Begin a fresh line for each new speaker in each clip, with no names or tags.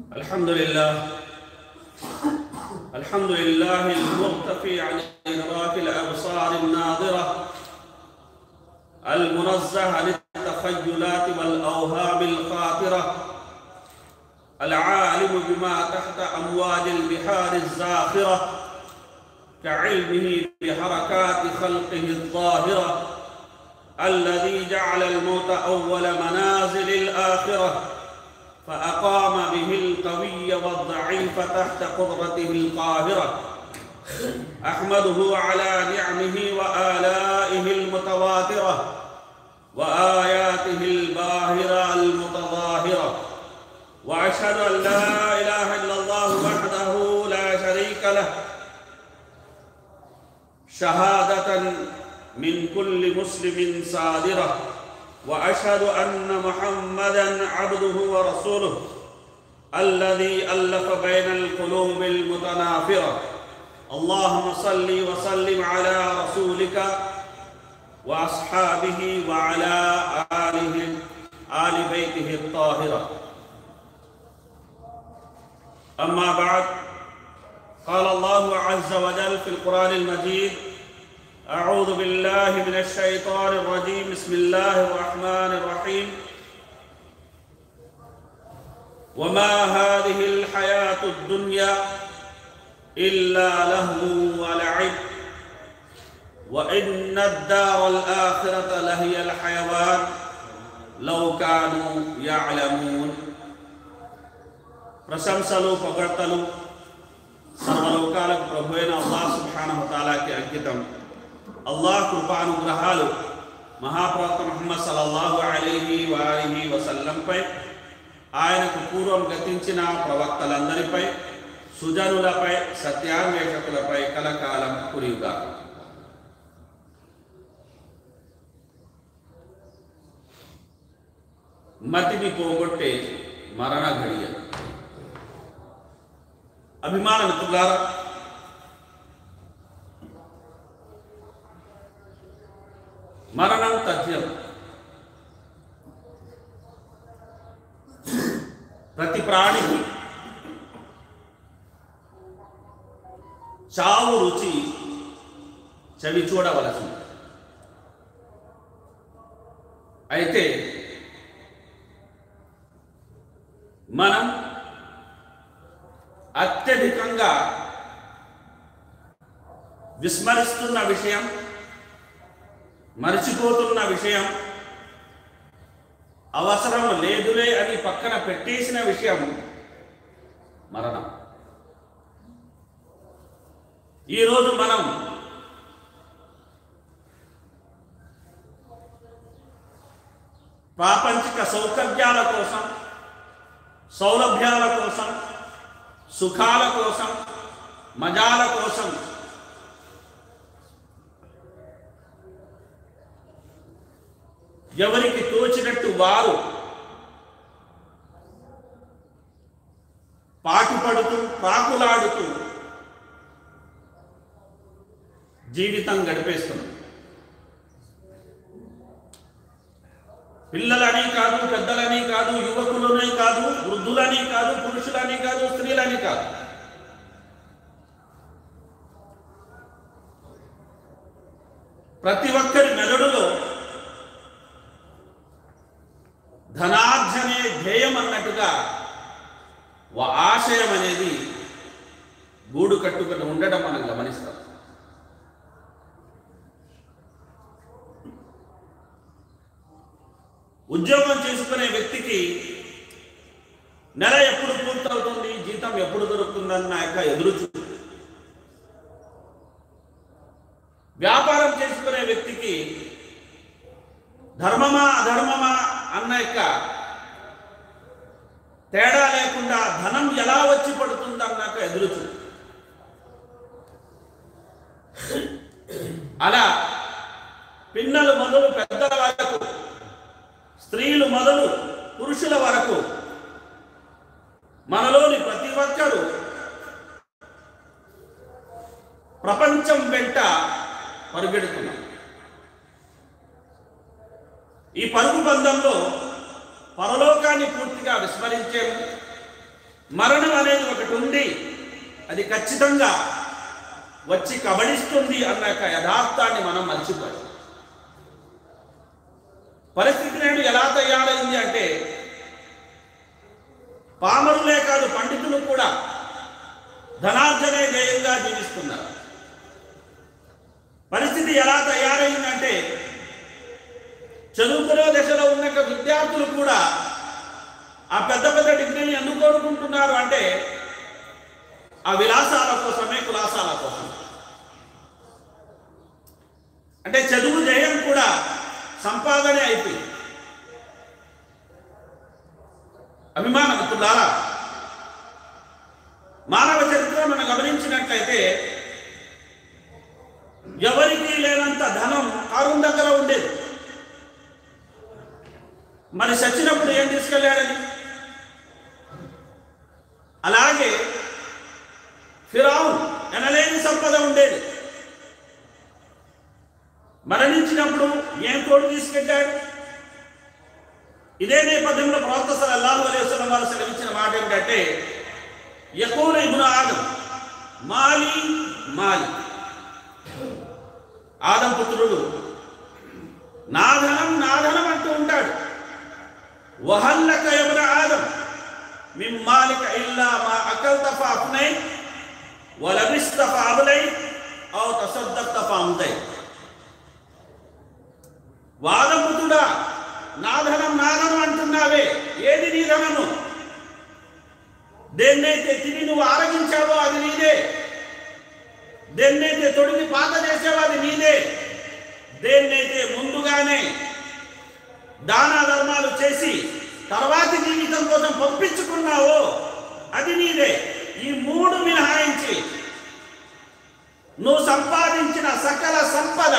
الحمد لله الحمد لله المرتفع عن إدراك الأبصار الناظرة المنزه عن التخيلات والأوهام الخاطرة العالم بما تحت أمواج البحار الزاخرة كعلمه بحركات خلقه الظاهرة الذي جعل الموت أول منازل الآخرة فأقام به القوي والضعيف تحت قدرته القاهرة أحمده على نعمه وآلائه المتواترة وآياته الباهرة المتظاهرة وأشهد أن لا إله إلا الله وحده لا شريك له شهادة من كل مسلم صادرة وأشهد أن محمدا عبده ورسوله الذي ألف بين القلوب المتنافرة اللهم صل وسلم على رسولك وأصحابه وعلى آله آل بيته الطاهرة أما بعد قال الله عز وجل في القرآن المجيد أعوذ بالله من الشيطان الرجيم بسم الله الرحمن الرحيم وما هذه الحياة الدنيا إلا لهو ولعب وإن الدار الآخرة لهي الحيوان لو كانوا يعلمون ప్రశంసలు పొగడ్తలు సర్వలోకాలకు ప్రభు అయిన అల్లాహ్ సుబ్హానహు తాలాకి అంకితం అల్లాహ్ కృపానుగ్రహాలు మహాప్రవక్త ముహమ్మద్ సల్లల్లాహు అలీహి వాలిహి వసల్లంపై ఆయనకు పూర్వం గతించిన ప్రవక్తలందరిపై సుజనులపై సత్యాన్వేషకులపై కలకాలం కురియుగా మతిని పోగొట్టే మరణ ఘడియ అభిమాన మిత్రులారా మరణం తథ్యం ప్రతి ప్రాణికి చావు రుచి చవి చూడవలసింది అయితే మనం అత్యధికంగా విస్మరిస్తున్న విషయం మర్చిపోతున్న విషయం అవసరం లేదులే అని పక్కన పెట్టేసిన విషయం మరణం ఈరోజు మనం ప్రాపంచిక సౌకర్యాల కోసం సౌలభ్యాల కోసం సుఖాల కోసం మజాల కోసం ఎవరికి తోచినట్టు వారు పాటుపడుతూ పాకులాడుతూ జీవితం గడిపేస్తుంది పిల్లలని కాదు పెద్దలని కాదు యువకులని కాదు వృద్ధులని కాదు పురుషులని కాదు స్త్రీలని కాదు ప్రతి ఒక్కరి మెదడులో ధనార్జనే ధ్యేయం అన్నట్టుగా వా- ఆశయం అనేది గూడు కట్టుకుని ఉండడం మనం గమనిస్తాం ఉద్యోగం చేసుకునే వ్యక్తికి నెల ఎప్పుడు పూర్తవుతుంది జీతం ఎప్పుడు దొరుకుతుందన్న యొక్క ఎదురు చూపు వ్యాపారం చేసుకునే వ్యక్తికి ధర్మమా అధర్మమా అన్న యొక్క తేడా లేకుండా ధనం ఎలా వచ్చి పడుతుందన్నాక ఎదురు చూపు అలా పిన్నలు మొదలు పెద్దల వరకు స్త్రీలు మొదలు పురుషుల వరకు మనలోని ప్రతి ఒక్కరూ ప్రపంచం వెంట పరుగెడుతున్నాం ఈ పరుగు బంధంలో పరలోకాన్ని పూర్తిగా విస్మరించాము మరణం అనేది ఒకటి ఉంది అది ఖచ్చితంగా వచ్చి కబడిస్తుంది అన్న యొక్క యథార్థాన్ని మనం మర్చిపోయాం పరిస్థితి నేడు ఎలా తయారైంది అంటే పామరులే కాదు పండితులు కూడా ధనార్జనే ధ్యేయంగా జీవిస్తున్నారు పరిస్థితి ఎలా తయారైందంటే చదువుకునే దశలో ఉన్న యొక్క విద్యార్థులు కూడా ఆ పెద్ద పెద్ద డిగ్రీని ఎందుకు కోరుకుంటున్నారు అంటే ఆ విలాసాల కోసమే కులాసాల కోసం అంటే చదువు జయం కూడా సంపాదనే అయిపోయింది అభిమానవతులారా మానవ చరిత్ర మనం గమనించినట్లయితే ఎవరికి లేనంత ధనం కారుణ్ దగ్గర ఉండేది మరి చచ్చినప్పుడు ఏం తీసుకెళ్ళాడని అలాగే ఫిరావున్ ఎనలేని సంపద ఉండేది మరణించినప్పుడు ఏం తోడు తీసుకెళ్ళాడు ఇదే నేపథ్యంలో ప్రవక్త సల్లల్లాహు అలైహి వసల్లం వారు సెలవించిన మాట ఏమిటంటే యకూన ఇబ్ను ఆదం మాలి మాలి ఆదం పుత్రుడు నా ధనం నా ధనం అంటూ ఉంటాడు వహల్లక యబ్న ఆదం మిన్ మాలిక ఇల్లా మా అకల్త ఫాఫ్నై వలబిస్త ఫాబులై ఔ తసద్దక్త ఫామ్తై వాదముతుడా నా ధనం నా ధనం అంటున్నావే ఏది నీ ధనము దేన్నైతే తిని నువ్వు ఆరగించావో అది నీదే దేన్నైతే తొడిగి పాత చేసావో అది నీదే దేన్నైతే ముందుగానే దాన ధర్మాలు చేసి తర్వాతి జీవితం కోసం పంపించుకున్నావో అది నీదే ఈ మూడు మినహాయించి నువ్వు సంపాదించిన సకల సంపద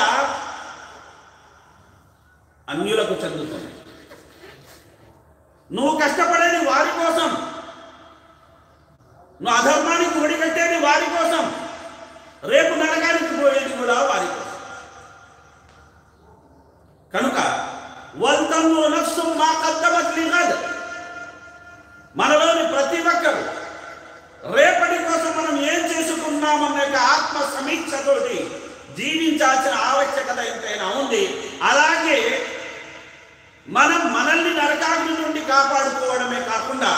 అన్యులకు చెందుతుంది నువ్వు కష్టపడేది వారి కోసం నువ్వు అధర్మానికి ఒడిగట్టేది వారి కోసం రేపు నరకానికి పోయేది కూడా వారి కోసం కనుక వంతము నఫ్సు మా కద్దమత్ లిగద్ మనలోని ప్రతి ఒక్కరు రేపటి కోసం మనం ఏం చేసుకున్నామన్న యొక్క ఆత్మ సమీక్షతోటి జీవించాల్సిన ఆవశ్యకత ఎంతైనా ఉంది అలాగే మనం మనల్ని నరకాగ్ని నుండి కాపాడుకోవడమే కాకుండా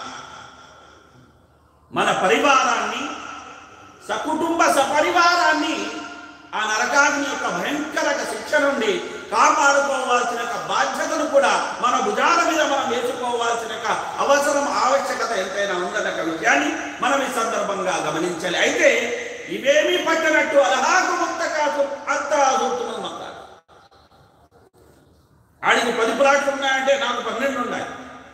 మన పరివారాన్ని సకుటుంబ సపరివారాన్ని ఆ నరకాగ్ని యొక్క భయంకర శిక్ష నుండి కాపాడుకోవాల్సిన యొక్క బాధ్యతను కూడా మన భుజాల మీద మనం వేసుకోవాల్సిన యొక్క అవసరం ఆవశ్యకత ఎంతైనా ఉందన్న ఒక విషయాన్ని మనం ఈ సందర్భంగా గమనించాలి అయితే ఇవేమీ పట్టనట్టు అలహాకు ముక్త కాకు అంత చూస్తున్నది మొత్తం ఆడికి పది ప్లాట్లు ఉన్నాయంటే నాకు పన్నెండు ఉన్నాయి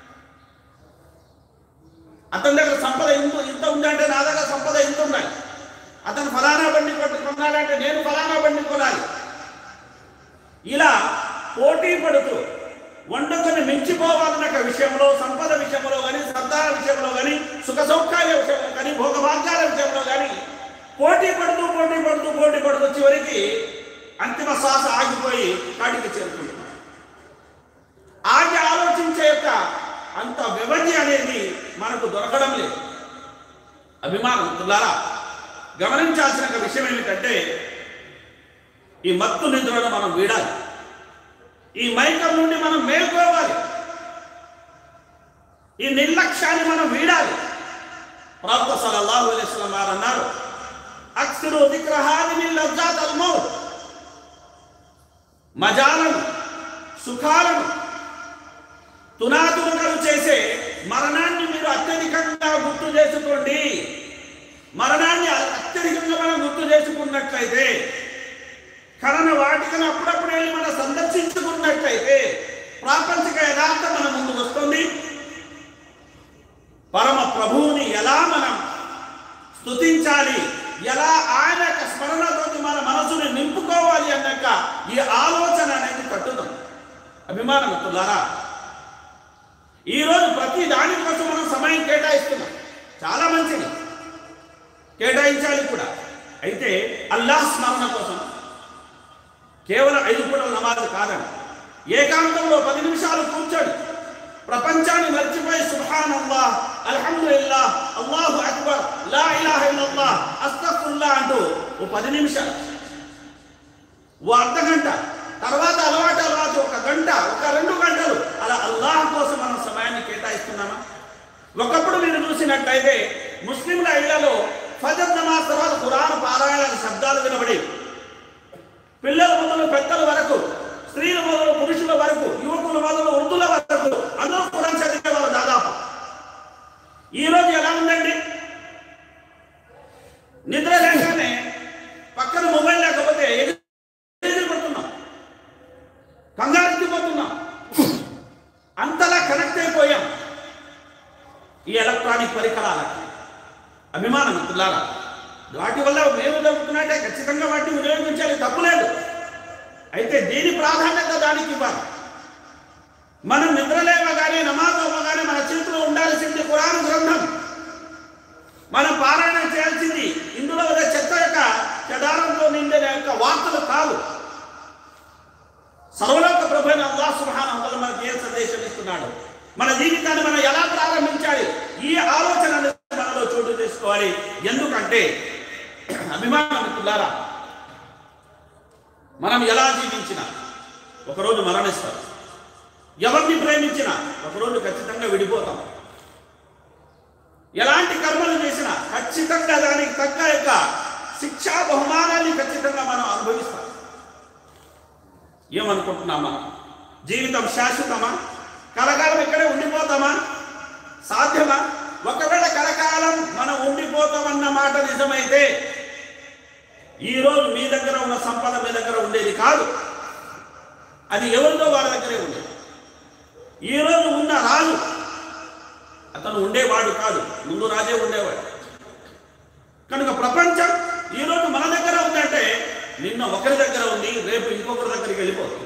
అతని దగ్గర సంపద ఇంత ఇంత ఉందంటే నా దగ్గర సంపద ఇంత ఉన్నాయి అతను ఫలానా బండి కొట్టు కొనాలంటే నేను ఫలానా బండి కొనాలి ఇలా పోటీ పడుతూ వండుకొని మించిపోవాలన్న ఒక విషయంలో సంపద విషయంలో కానీ సంతాన విషయంలో కానీ సుఖ సౌకర్య విషయంలో కానీ భోగభాగ్యాల విషయంలో కానీ పోటీ పడుతూ పోటీ పడుతూ పోటీ పడుతూ చివరికి అంతిమ శ్వాస ఆగిపోయి కాటికి చేరుకుంటున్నాం ఆగి ఆలోచించే యొక్క అంత వ్యవధి అనేది మనకు దొరకడం లేదు అభిమానం తులారా గమనించాల్సిన ఒక విషయం ఏమిటంటే ఈ మత్తు నిద్రను మనం వీడాలి ఈ మైకం నుండి మనం మేల్కోవాలి ఈ నిర్లక్ష్యాన్ని మనం వీడాలి ప్రవక్త సల్లల్లాహు అలైహి వసల్లం వారు అన్నారు అక్సరు దిక్రహాది మిన్ లజ్జాత్ అల్ మౌత్ మజాలను సుఖాలను తునాతునకలు చేసే మరణాన్ని మీరు అత్యధికంగా గుర్తు చేసుకోండి మరణాన్ని అత్యధికంగా మనం గుర్తు చేసుకున్నట్లయితే కరణ వాటికను అప్పుడప్పుడు వెళ్ళి మనం సందర్శించుకున్నట్లయితే ప్రాపంచిక యథార్థం మన ముందుకు వస్తుంది పరమ ప్రభువుని ఎలా మనం స్తుతించాలి ఎలా ఆయన యొక్క స్మరణతోటి మన మనసుని నింపుకోవాలి అన్నాక ఈ ఆలోచన అనేది కట్టుదాం అభిమానమిత్రులారా ఈరోజు ప్రతి దాని కోసం మనం సమయం కేటాయిస్తున్నాం చాలా మంచిది కేటాయించాలి కూడా అయితే అల్లాహ్ స్మరణ కోసం కేవలం ఐదు పూటల నమాజ్ కాదండి ఏకాంతంలో పది నిమిషాలు కూర్చోండి ప్రపంచాన్ని మర్చిపోయి సుబ్హాన్ అల్లాహ్ అల్హమ్దులిల్లా అల్లాహు అక్బర్ లా ఇలాహ ఇల్లల్లాహ్ అస్తగ్ఫిరుల్లా అంటూ ఓ పది నిమిషాలు ఓ అర్ధ గంట తర్వాత అలవాటు అలవాటు ఒక గంట ఒక రెండు గంటలు అలా అల్లాహ్ కోసం మనం సమయాన్ని కేటాయిస్తున్నామా ఒకప్పుడు మీరు చూసినట్లయితే ముస్లింల ఇళ్లలో ఫజర్ నమాజ్ తర్వాత ఖురాన్ పారాయణ శబ్దాలు వినబడి పిల్లల మొదలు పెద్దల వరకు స్త్రీల మొదలు పురుషుల వరకు యువకుల మొదలు వృద్ధుల వరకు అందరూ ఖురాన్ చదివేవారు దాదాపు ఈ రోజు ఎలా ఉందండి నిద్ర లేకనే పక్కన మొబైల్ లేకపోతే ఎదురు ఎదురు పడుతున్నాం కంగారెత్తిపోతున్నాం అంతలా కనెక్ట్ అయిపోయాం ఈ ఎలక్ట్రానిక్ పరికరాలకి అభిమానం మిత్రులారా వాటి వల్ల మేము జరుగుతున్నట్టే ఖచ్చితంగా వాటిని వినియోగించాలి తప్పులేదు అయితే దీని ప్రాధాన్యత దానికి ఇవ్వాలి మనం నిద్రలేవగానే నమాజ్ అవ్వగానే మన చేతిలో ఉండాల్సింది కురాను గ్రంథం మనం పారాయణ చేయాల్సింది ఇందులో ఉన్న చెత్త యొక్క చెదారంతో నిండిన యొక్క వార్తలు కాదు సర్వలోక ప్రభు అయిన అల్లాహ్ సుబ్హానహు వతఆలా మనకి ఏ సందేశం ఇస్తున్నాడు మన జీవితాన్ని మనం ఎలా ప్రారంభించాలి ఈ ఆలోచన మనలో చోటు చేసుకోవాలి ఎందుకంటే అభిమానమిత్రులారా మనం ఎలా జీవించినా ఒకరోజు మరణిస్తాం ఎవరిని ప్రేమించినా ఒకరోజు ఖచ్చితంగా విడిపోతాం ఎలాంటి కర్మలు చేసినా ఖచ్చితంగా దానికి తగ్గ యొక్క శిక్షా బహుమానాన్ని ఖచ్చితంగా మనం అనుభవిస్తాం ఏమనుకుంటున్నాం మనం జీవితం శాశ్వతమా కలకాలం ఇక్కడే ఉండిపోతామా సాధ్యమా ఒకవేళ కలకాలం మనం ఉండిపోతామన్న మాట నిజమైతే ఈ రోజు మీ దగ్గర ఉన్న సంపద మీ దగ్గర ఉండేది కాదు అది ఎవరిదో వారి దగ్గరే ఉండేది ఈ రోజు ఉన్న రాజు అతను ఉండేవాడు కాదు ముందు రాజే ఉండేవాడు కనుక ప్రపంచం ఈ రోజు మన దగ్గర ఉందంటే నిన్న ఒకరి దగ్గర ఉంది రేపు ఇంకొకరి దగ్గరికి వెళ్ళిపోతుంది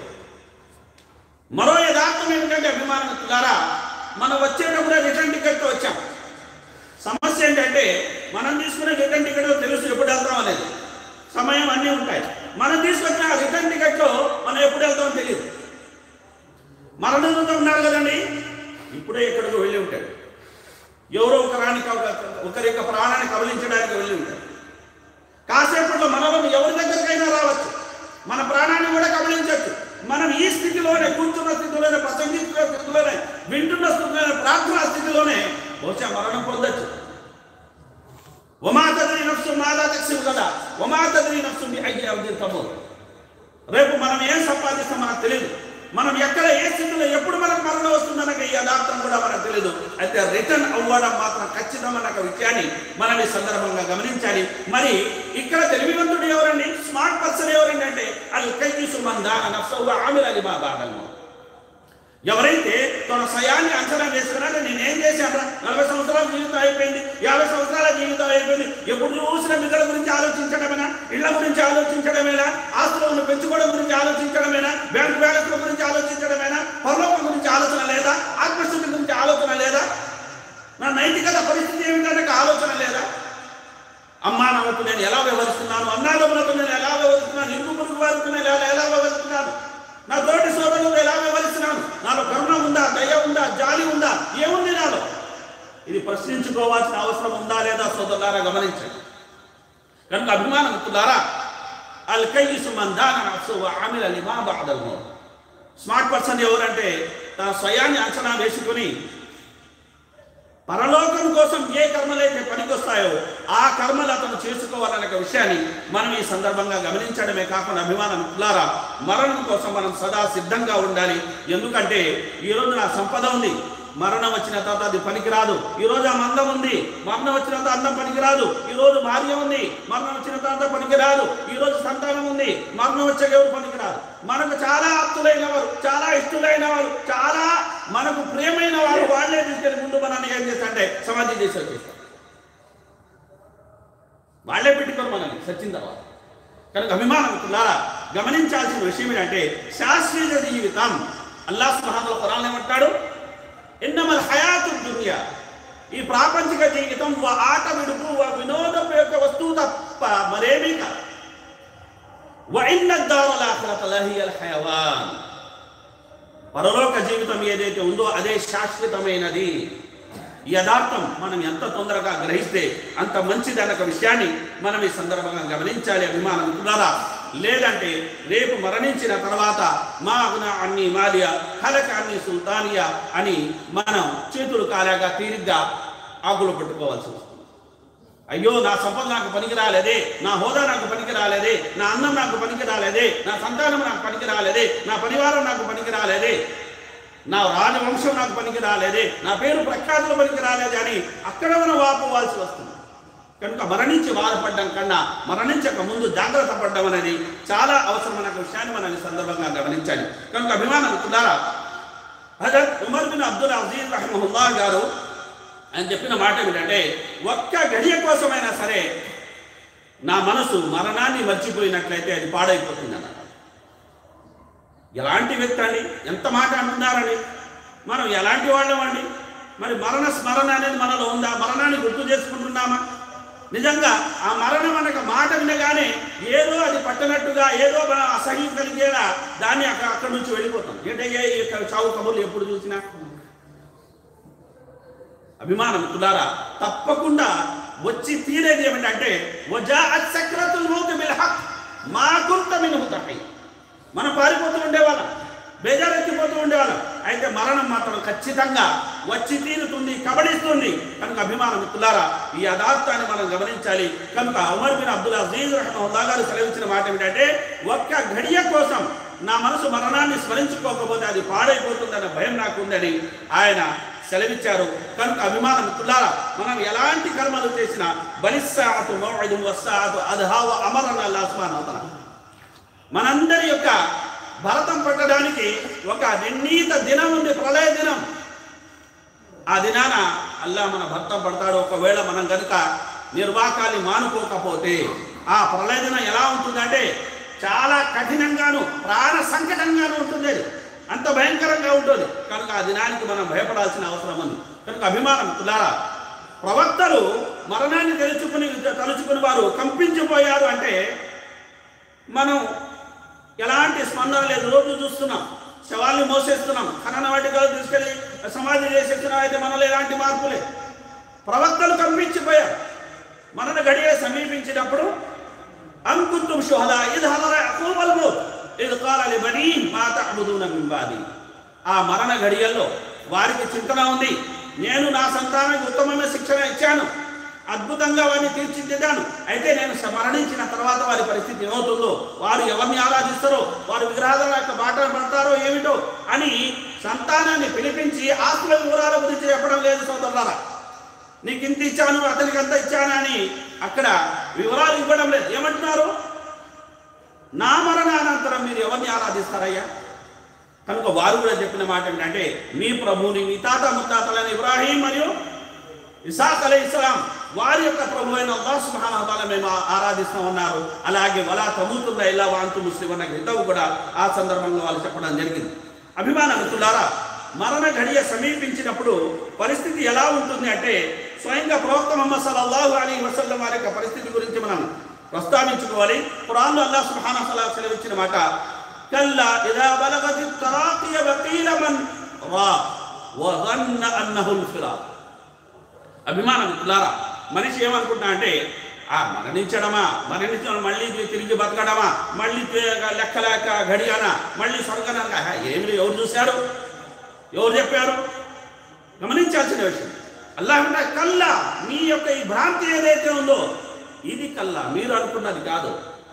మరో యథార్థం ఏమిటంటే అభిమానం ద్వారా మనం వచ్చేటప్పుడే రిటర్న్ టికెట్తో వచ్చాం సమస్య ఏంటంటే మనం తీసుకునే రిటర్న్ టికెట్ తెలుసు ఎప్పుడు వెళ్తాం అనేది సమయం అన్నీ ఉంటాయి మనం తీసుకొచ్చిన ఆ రిటర్న్ టికెట్లో మనం ఎప్పుడు వెళ్తామో తెలియదు మరణంతో ఉన్నారు కదండి ఇప్పుడే ఎక్కడికో వెళ్ళి ఉంటాడు ఎవరో ఒక రాణి ఒకరి యొక్క ప్రాణాన్ని కబలించడానికి వెళ్ళి ఉంటాడు కాసేపట్లో మనం ఎవరి దగ్గరికైనా రావచ్చు మన ప్రాణాన్ని కూడా కబలించవచ్చు మనం ఈ స్థితిలోనే కూర్చున్న స్థితిలోనే ప్రసంగిస్తున్న స్థితిలోనే వింటున్న స్థితిలోనే ప్రార్థనా స్థితిలోనే బహుశా మరణం పొందొచ్చు ఒమా తద్రి నఫ్సు మాదా తక్సిబు కదా ఒమా తద్రి నఫ్సు మీ అయ్యి అబ్దిల్ తమూర్ రేపు మనం ఏం సంపాదిస్తాం మనకు తెలియదు మనం ఎక్కడ ఏ స్థితిలో ఎప్పుడు మనకు మరణం వస్తుందనక ఈ యథార్థం కూడా మనకు తెలియదు అయితే రిటర్న్ అవ్వడం మాత్రం ఖచ్చితమైన ఒక విషయాన్ని మనం ఈ సందర్భంగా గమనించాలి మరి ఇక్కడ తెలివివంతుడు ఎవరండి స్మార్ట్ పర్సన్ ఎవరండి అంటే అది కైకీసు మందా నఫ్సవు ఆమిర్ అలీ మా బాధను ఎవరైతే తన స్వయాన్ని అంచనా వేసుకున్నారో నేను ఏం చేశాను నలభై సంవత్సరాల జీవితం అయిపోయింది యాభై సంవత్సరాల జీవితం అయిపోయింది ఎప్పుడు చూసిన మిగల గురించి ఆలోచించడమేనా ఇళ్ల గురించి ఆలోచించడమేనా ఆస్తులను పెంచుకోవడం గురించి ఆలోచించడమేనా బ్యాంక్ బ్యాలెన్స్ల గురించి ఆలోచించడమేనా పరలోకం గురించి ఆలోచన లేదా ఆత్మస్థితి గురించి ఆలోచన లేదా నా నైతికత పరిస్థితి ఏమిటంటే ఆలోచన లేదా అమ్మా నాన్నతో నేను ఎలా వ్యవహరిస్తున్నాను అన్నాదమ్ములతో నేను ఎలా వ్యవహరిస్తున్నాను ఇంటి పురుగు వారితో నేను ఎలా ఎలా వ్యవహరిస్తున్నాను నా తోటి సోదరులతో ఎలా వ్యవహరిస్తున్నాను నాలో కరుణ ఉందా దయ ఉందా జాలి ఉందా ఏముంది నాలో ఇది ప్రశ్నించుకోవాల్సిన అవసరం ఉందా లేదా సోదరులారా గమనించండి కనుక అభిమానం మిత్రులారా అల్ కయ్యిసు మందాన నఫ్సు వ ఆమిల లిమా బఅదల్ మౌత్ స్మార్ట్ పర్సన్ ఎవరంటే తన స్వయాన్ని అంచనా వేసుకొని పరలోకం కోసం ఏ కర్మలైతే పనికొస్తాయో ఆ కర్మలు అతను చేసుకోవాలనే ఒక విషయాన్ని మనం ఈ సందర్భంగా గమనించడమే కాకుండా అభిమానం మిత్రులారా మరణం కోసం మనం సదా సిద్ధంగా ఉండాలి ఎందుకంటే ఈరోజు నా సంపద ఉంది మరణం వచ్చిన తర్వాత అది పనికిరాదు ఈ రోజు ఆ మందం ఉంది మరణం వచ్చిన తర్వాత అందం పనికిరాదు ఈ రోజు భార్య ఉంది మరణం వచ్చిన తర్వాత పనికిరాదు ఈ రోజు సంతానం ఉంది మరణం వచ్చాక ఎవరు పనికిరాదు మనకు చాలా ఆప్తులైన వారు చాలా ఇష్టలైన వారు చాలా మనకు ప్రియమైన వారు వాళ్ళే తీసుకెళ్ళి ముందు మనల్ని ఏం చేస్తారంటే సమాధి చేసి వచ్చేస్తారు వాళ్ళే పెట్టుకోరు మనల్ని సచ్చిన తర్వాత కనుక అభిమానమిత్రులారా గమనించాల్సిన విషయం ఏంటంటే శాశ్వత జీవితం అల్లాహ్ సుబ్హానహు ఖురాన్ ఏమంటాడు ఎన్నమల్ హయాతు దునియా ఈ ప్రాపంచిక జీవితం ఓ ఆట విడుపు ఓ వినోదం యొక్క వస్తువు తప్ప మరేమీ కాదు وإن الدار الآخرة لهي الحيوان పరలోక జీవితం ఏదైతే ఉందో అదే శాశ్వతమైనది ఈ యథార్థం మనం ఎంత తొందరగా గ్రహిస్తే అంత మంచిది అన్న ఒక విషయాన్ని మనం ఈ సందర్భంగా గమనించాలి అభిమానం ద్వారా లేదంటే రేపు మరణించిన తర్వాత మా అగ్న అన్ని మాలియా హలక అన్ని సుల్తానియా అని మనం చేతులు కాలాగా తీరిగ్గా ఆకులు పట్టుకోవాల్సి వస్తుంది అయ్యో నా సంపద నాకు పనికి రాలేదే నా హోదా నాకు పనికి రాలేదే నా అన్నం నాకు పనికి రాలేదే నా సంతానం నాకు పనికి రాలేదే నా పరివారం నాకు పనికి రాలేదే నా రాజవంశం నాకు పనికి రాలేదే నా పేరు ప్రఖ్యాతులు పనికి రాలేదే అని అక్కడ మనం వాపోవాల్సి వస్తుంది కనుక మరణించి బాధపడడం కన్నా మరణించక ముందు జాగ్రత్త పడడం అనేది చాలా అవసరమైన ఒక విషయాన్ని మనం ఈ సందర్భంగా గమనించాలి కనుక అభిమానం కుదారా హజరత్ ఉమర్ బిన్ అబ్దుల్ అజీజ్ రహమహుల్లా గారు ఆయన చెప్పిన మాట ఏమిటంటే ఒక్క గడియ కోసమైనా సరే నా మనసు మరణాన్ని మర్చిపోయినట్లయితే అది పాడైపోతుంది అన్నారు ఎలాంటి వ్యక్తి అండి ఎంత మాట అంటున్నారని మనం ఎలాంటి వాళ్ళమండి మరి మరణ స్మరణ అనేది మనలో ఉందా మరణాన్ని గుర్తు చేసుకుంటున్నామా నిజంగా ఆ మరణం అనక మాట వినగానే ఏదో అది పట్టనట్టుగా ఏదో మన అసహ్యం కలిగేలా దాన్ని అక్కడ అక్కడి నుంచి వెళ్ళిపోతాం ఏంటయ్యా ఈ యొక్క చావు కబుర్లు ఎప్పుడు చూసినా అభిమానం తులారా తప్పకుండా వచ్చి తీరేది ఏమిటంటే వజా సక్రతుల్ మౌత్ బిల్ హక్ మా కుంత మినుహు తహై మనం పారిపోతూ ఉండేవాళ్ళం బేజారెత్తిపోతూ ఉండేవాళ్ళం అయితే మరణం మాత్రం ఖచ్చితంగా వచ్చి తీరుతుంది కబడిస్తుంది కనుక అభిమానం తులారా ఈ యథార్థాన్ని మనం గమనించాలి కనుక ఉమర్ బిన్ అబ్దుల్ అజీజ్ రహమల్లా గారు సెలవించిన మాట ఏమిటంటే ఒక్క ఘడియ కోసం నా మనసు మరణాన్ని స్మరించుకోకపోతే అది పాడైపోతుందన్న భయం నాకు ఉందని ఆయన సెలవిచ్చారు కనుక అభిమానం మిత్రులారా మనం ఎలాంటి కర్మలు చేసినా బలిస్సాతు మౌఇదు వస్సాతు అద్హావ అమరన అల్లాహ్ అవుతాను మనందరి యొక్క భరతం పట్టడానికి ఒక నిర్ణీత దినం ఉంది ప్రళయ దినం ఆ దినాన అల్లా మన భర్తం పడతాడు ఒకవేళ మనం కనుక నిర్వాకాన్ని మానుకోకపోతే ఆ ప్రళయ దినం ఎలా ఉంటుందంటే చాలా కఠినంగాను ప్రాణ సంకటంగాను ఉంటుంది అది అంత భయంకరంగా ఉంటుంది కనుక ఆ దినానికి మనం భయపడాల్సిన అవసరం ఉంది కనుక అభిమానం తులారా ప్రవక్తలు మరణాన్ని తెలుసుకుని తలుచుకుని వారు కంపించిపోయారు అంటే మనం ఎలాంటి స్పందన లేదు రోజు చూస్తున్నాం శవాల్ని మోసేస్తున్నాం ఖనన వాటికలు తీసుకెళ్ళి సమాధి చేసేస్తున్నాం అయితే మనలో ఎలాంటి మార్పు లేదు ప్రవక్తలు కంపించిపోయారు మరణ గడియ సమీపించినప్పుడు అంకుంtum షుహదా ఇది హలర అకూబల్ మౌత్ ఇది కాల లిబనీ మా తఅబుదూన మిన్ బాది ఆ మరణ గడియల్లో వారికి చింతన ఉంది నేను నా సంతానానికి ఉత్తమమైన శిక్షణ ఇచ్చాను అద్భుతంగా వారిని తీర్చిదిద్దాను అయితే నేను స- మరణించిన తర్వాత వారి పరిస్థితి ఏమవుతుందో వారు ఎవరిని ఆరాధిస్తారో వారు విగ్రహాల యొక్క బాట పడతారో ఏమిటో అని సంతానాన్ని పిలిపించి ఆస్తుల వివరాల గురించి చెప్పడం లేదు సోదరులారా నీకు ఇంత ఇచ్చాను అతనికి అంత ఇచ్చాను అని అక్కడ వివరాలు ఇవ్వడం లేదు ఏమంటున్నారు నా మరణానంతరం మీరు ఎవరిని ఆరాధిస్తారయ్యా కనుక వారు కూడా చెప్పిన మాట ఏంటంటే మీ ప్రభువుని మీ తాత ముత్తాతలైన ఇబ్రాహీం మరియు ఇసాక్ అలై ఇస్లాం వారి యొక్క ప్రభు అయిన అల్లాహ్ సుబ్హానహు వతఆలా మేము ఆ- ఆరాధిస్తూ ఉన్నారు అలాగే వలా తముతున్న ఇలా వాంతు ముస్లిం అన్న గ్రంథం కూడా ఆ సందర్భంలో వాళ్ళు చెప్పడం జరిగింది అభిమాన మిత్రులారా మరణ ఘడియ సమీపించినప్పుడు పరిస్థితి ఎలా ఉంటుంది అంటే స్వయంగా ప్రవక్త ముహమ్మద్ సల్లల్లాహు అలైహి వసల్లం వారి యొక్క పరిస్థితి గురించి మనం ప్రస్తావించుకోవాలి ఖురాన్లో అల్లాహ్ సుబ్హానహు వతఆలా సెలవిచ్చిన మాట కల్లా ఇదా బలగతి తరాకియ వకీల మన్ రా వظن అన్నహు الفراق అభిమానం మిత్రులారా మనిషి ఏమనుకుంటా అంటే ఆ మరణించడమా మరణించడం మళ్ళీ తిరిగి బతకడమా మళ్ళీ లెక్క లెక్క గడియానా మళ్ళీ స్వర్గనంగా ఏమి ఎవరు చూశారు ఎవరు చెప్పారు గమనించాల్సిన విషయం అల్లాహ్ అంటే కల్లా మీ యొక్క ఈ భ్రాంతి ఏదైతే ఉందో ఇది కల్లా మీరు అనుకున్నది కాదు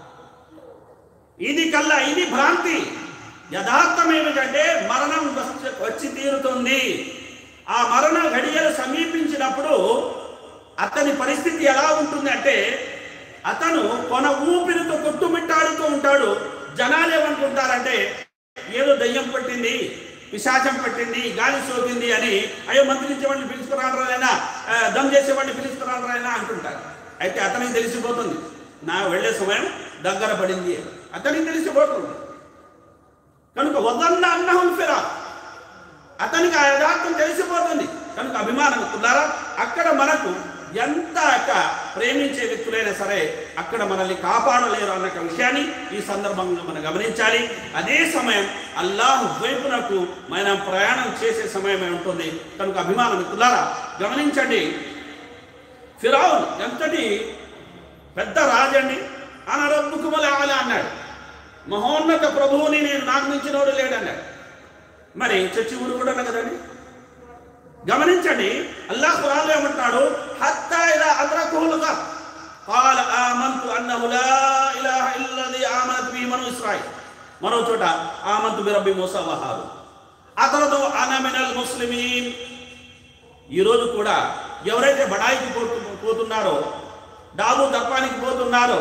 ఇది కల్లా ఇది భ్రాంతి యథార్థం ఏమిటంటే మరణం వచ్చి- వచ్చి తీరుతుంది ఆ మరణ గడియలు సమీపించినప్పుడు అతని పరిస్థితి ఎలా ఉంటుంది అంటే అతను కొన ఊపిరితో కొట్టుమిట్టాడుతూ ఉంటాడు జనాలు ఏమనుకుంటారంటే ఏదో దయ్యం పట్టింది పిశాచం పట్టింది గాలి సోకింది అని అయ్యో మంత్రించేవాడిని పిలుచుకురాడరైనా దమ్ చేసేవాడిని పిలుచుకురాడరైనా అంటుంటారు అయితే అతనికి తెలిసిపోతుంది నా వెళ్ళే సమయం దగ్గర పడింది అతనికి తెలిసిపోతుంది కనుక వదన్న అన్నహం ఫిరా అతనికి ఆ యథార్థం తెలిసిపోతుంది కనుక అభిమానం కులారా అక్కడ మనకు ఎంత యొక్క ప్రేమించే వ్యక్తులైనా సరే అక్కడ మనల్ని కాపాడలేరు అన్న ఒక విషయాన్ని ఈ సందర్భంగా మనం గమనించాలి అదే సమయం అల్లాహ్ వైపునకు మనం ప్రయాణం చేసే సమయమే ఉంటుంది కనుక అభిమాన మిత్రులారా గమనించండి ఫిరౌన్ ఎంతటి పెద్ద రాజండి అనరబ్బుకుమల ఆలా అన్నాడు మహోన్నత ప్రభువుని నేను నాకు మించినోడు లేడన్నాడు మరి చచ్చి ఊరు కూడా కదండి గమనించండి అల్లాహ్ ఖురాన్లో ఏమంటున్నాడు హత్తా ఇలా అద్రకులుగా قال آمنت أنه لا إله إلا الذي آمنت به بنو إسرائيل మరో చోట ఆమంతు బిరబ్బి మూసా వహారు అతనితో అనమినల్ ముస్లిమీన్ ఈరోజు కూడా ఎవరైతే బడాయికి పోతు పోతున్నారో డాబు దర్పానికి పోతున్నారో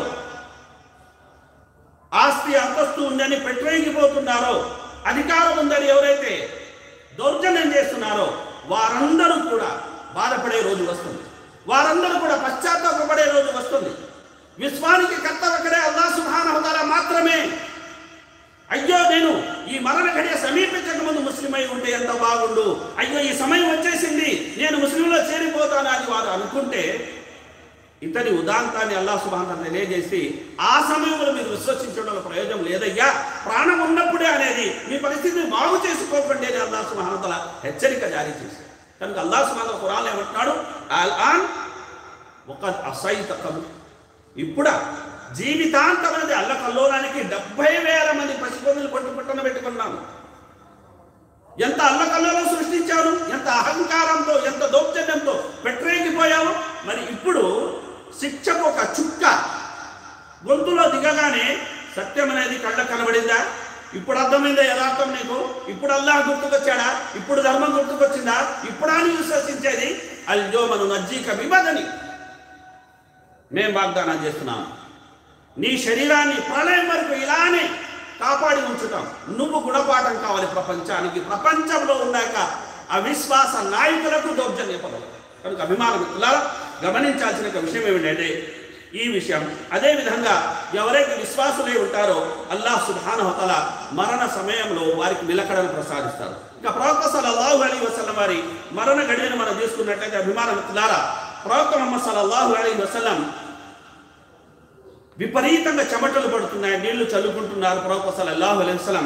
ఆస్తి అంతస్తు ఉందని పెట్రోయికి పోతున్నారో అధికారం ఉందని ఎవరైతే దౌర్జన్యం చేస్తున్నారో వారందరూ కూడా బాధపడే రోజు వస్తుంది వారందరూ కూడా పశ్చాత్తాపపడే రోజు వస్తుంది విశ్వానికి కర్త ఒకడే అల్లా సుహానహుతాల మాత్రమే అయ్యో నేను ఈ మరణ ఘడియ సమీపించక ముందు ముస్లిం అయి ఉంటే ఎంత బాగుండు అయ్యో ఈ సమయం వచ్చేసింది నేను ముస్లింలో చేరిపోతాను అని వారు అనుకుంటే ఇతని ఉదాంతాన్ని అల్లా సుబాన్ తెలియజేసి ఆ సమయంలో మీరు విశ్వసించడంలో ప్రయోజనం లేదయ్యా ప్రాణం ఉన్నప్పుడే అనేది మీ పరిస్థితిని బాగు చేసుకోకండి అని అల్లా సుబానతల హెచ్చరిక జారీ చేశారు కనుక అల్లా సుబాన్ ఖురాన్ ఏమంటున్నాడు అల్ ఆన్ ఒక అసైతకం ఇప్పుడా జీవితాంతం అనేది అల్ల కల్లోలానికి డెబ్బై వేల మంది పసిపొందులు పట్టు పట్టున పెట్టుకున్నాము ఎంత అల్లకల్లలో సృష్టించారు ఎంత అహంకారంతో ఎంత దౌర్జన్యంతో పెట్టరేగిపోయావు మరి ఇప్పుడు శిక్షకు ఒక చుక్క గొంతులో దిగగానే సత్యం అనేది కళ్ళ కనబడిందా ఇప్పుడు అర్థమైందా యథార్థం నీకు ఇప్పుడు అల్లాహ్ గుర్తుకొచ్చాడా ఇప్పుడు ధర్మం గుర్తుకొచ్చిందా ఇప్పుడా నీ విశ్వసించేది అల్జో మను నజ్జీక విమదని మేం వాగ్దానం చేస్తున్నాము నీ శరీరాన్ని ప్రళయం వరకు ఇలానే కాపాడి ఉంచుతాం నువ్వు గుణపాఠం కావాలి ప్రపంచానికి ప్రపంచంలో ఉన్నాక అవిశ్వాస నాయకులకు దౌర్జన్య పదవులు కనుక అభిమాన మిత్రులారా గమనించాల్సిన ఒక విషయం ఏమిటంటే ఈ విషయం అదే విధంగా ఎవరైతే విశ్వాసులై ఉంటారో అల్లాహ్ సుబ్హానహుతల మరణ సమయంలో వారికి నిలకడను ప్రసాదిస్తారు ఇక ప్రవక్త సల్లల్లాహు అలైహి వసల్లం వారి మరణ గడియను మనం తీసుకున్నట్లయితే అభిమాన మిత్రులారా ప్రవక్త ముహమ్మద్ సల్లల్లాహు అలైహి వసల్లం విపరీతంగా చెమటలు పడుతున్నాయి నీళ్లు చల్లుకుంటున్నారు ప్రవక్త సల్లల్లాహు అలైహి వసల్లం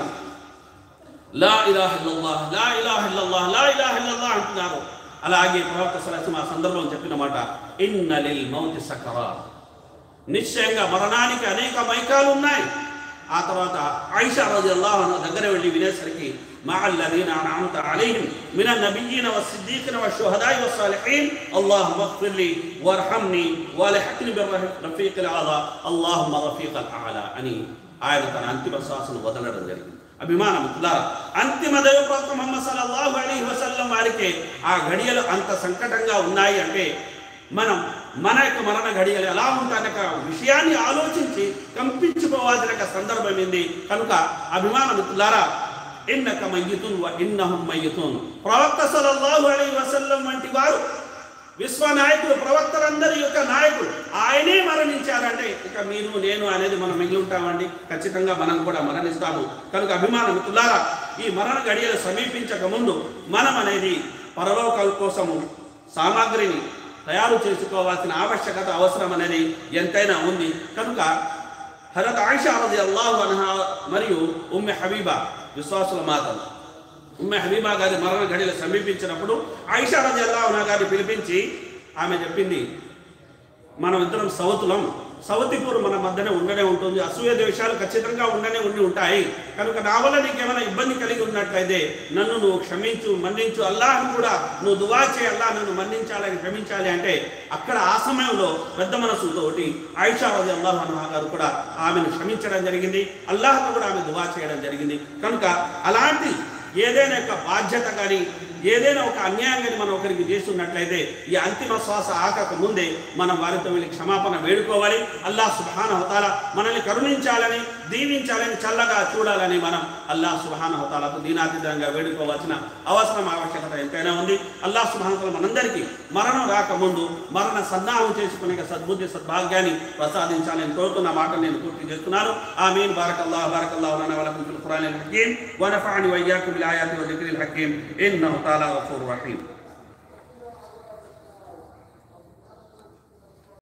లా ఇలాహ ఇల్లల్లాహ్ లా ఇలాహ ఇల్లల్లాహ్ లా ఇలాహ ఇల్లల్లాహ్ అంటున్నారు అలాగే ప్రవక్త సలహం ఆ సందర్భంలో చెప్పిన మాట ఇన్న లిల్ మౌతి సకరా నిశ్చయంగా మరణానికి అనేక మైకాలు ఉన్నాయి ఆ తర్వాత ఐషా రజల్లాహు అన్హా దగ్గర వెళ్ళి వినేసరికి مع الذين أنعمت عليهم من النبيين والصديقين والشهداء والصالحين اللهم اغفر لي وارحمني والحقني بالرفيق الأعلى اللهم رفيق الأعلى అని ఆయన తన అంతిమ శ్వాసను వదలడం జరిగింది అభిమాన మిత్రులారా అంతిమ దైవ ప్రవక్త ముహమ్మద్ సల్లల్లాహు అలైహి వసల్లం వారికి ఆ ఘడియలు అంత సంకటంగా ఉన్నాయి అంటే మనం మన యొక్క మరణ ఘడియలు ఎలా ఉంటాయనే ఒక విషయాన్ని ఆలోచించి కంపించుకోవాల్సిన ఒక సందర్భం ఏంది కనుక అభిమాన మిత్రులారా ఇన్నక మయ్యతున్ వ ఇన్నహum మయ్యతున్ ప్రవక్త సల్లల్లాహు అలైహి వసల్లం వంటి వారు విశ్వ నాయకులు ప్రవక్తలందరి యొక్క నాయకులు ఆయనే మరణించారంటే ఇక మీరు నేను అనేది మనం మిగిలి ఉంటామండి ఖచ్చితంగా మనం కూడా మరణిస్తాము కనుక అభిమాన మిత్రులారా ఈ మరణ గడియలు సమీపించక ముందు మనం అనేది పరలోకాల కోసము సామాగ్రిని తయారు చేసుకోవాల్సిన ఆవశ్యకత అవసరం అనేది ఎంతైనా ఉంది కనుక హరత్ ఆయిషా రజి అల్లాహు అన్హా మరియు ఉమ్మె హబీబా విశ్వాసుల మాతలు ఉమ్మె హబీబా గారి మరణ గడియలు సమీపించినప్పుడు ఆయిషా రజి అల్లాహు అన్హా గారిని పిలిపించి ఆమె చెప్పింది మనం ఇద్దరం సౌతులం సవతిపూర్ మన మధ్యనే ఉండనే ఉంటుంది అసూయ ద్వేషాలు ఖచ్చితంగా ఉండనే ఉండి ఉంటాయి కనుక నా వల్ల నీకేమైనా ఇబ్బంది కలిగి ఉన్నట్లయితే నన్ను నువ్వు క్షమించు మన్నించు అల్లాహ్ను కూడా నువ్వు దువా చేయి అల్లాహ్ నన్ను మన్నించాలని క్షమించాలి అంటే అక్కడ ఆ సమయంలో పెద్ద మనసుతోటి ఆయిషా రజి అల్లాహ్ అన్హా గారు కూడా ఆమెను క్షమించడం జరిగింది అల్లాహ్ను కూడా ఆమె దువా చేయడం జరిగింది కనుక అలాంటి ఏదైనా ఒక బాధ్యత కానీ ఏదైనా ఒక అన్యాయం కానీ మనం ఒకరికి చేస్తున్నట్లయితే ఈ అంతిమ శ్వాస ఆకక ముందే మనం వారితో వెళ్ళి క్షమాపణ వేడుకోవాలి అల్లాహ్ సుబ్హాన హతాల మనల్ని కరుణించాలని దీవించాలని చల్లగా చూడాలని మనం అల్లాహ్ సుబ్హాన హతాలకు దీనాతీతంగా వేడుకోవాల్సిన అవసరం ఆవశ్యకత ఎంతైనా ఉంది అల్లాహ్ సుబ్హాన హతాల మనందరికీ మరణం రాకముందు మరణ సన్నాహం చేసుకునే సద్బుద్ధి సద్భాగ్యాన్ని ప్రసాదించాలని కోరుతున్న మాట నేను పూర్తి చేస్తున్నాను ఆమీన్ బారకల్లాహ్ బారకల్లాహు లనా వలకుం ఫిల్ ఖురానిల్ హకీమ్ ونفعني وإياكم بالآيات والذكر الحكيم إنه تعالى غفور رحيم